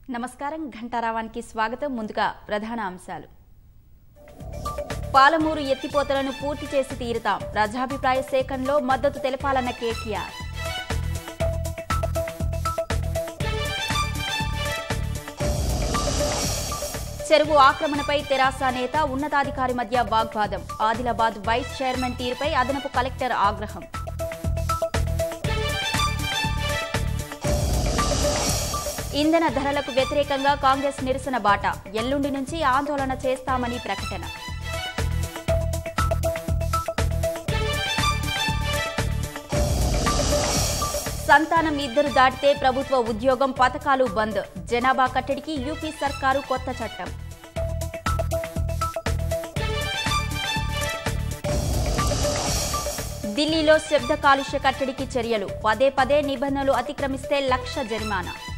నమస్కారం ఘంటారావానికి స్వాగతం ముందుగా ప్రధాన అంశాలు పాలమూరు ఎత్తిపోతలను పూర్తి చేసి తీరుతాం ప్రజాభిప్రాయ సేకరణలో మద్దతు తెలపాలన్న కేటీఆర్ చెరువు ఆక్రమణపై తెరాస నేత ఉన్నతాధికారి మధ్య వాగ్వాదం ఆదిలాబాద్ వైస్ చైర్మన్ తీరుపై అదనపు కలెక్టర్ ఆగ్రహం ఇంధన ధరలకు వ్యతిరేకంగా కాంగ్రెస్ నిరసన బాట ఎల్లుండి నుంచి ఆందోళన చేస్తామని ప్రకటన సంతానం ఇద్దరు దాటితే ప్రభుత్వ ఉద్యోగం పథకాలు బంద్ జనాభా కట్టడికి యూపీ సర్కారు కొత్త చట్టం ఢిల్లీలో శబ్ద కాలుష్య కట్టడికి చర్యలు పదే పదే నిబంధనలు అతిక్రమిస్తే లక్ష జరిమానా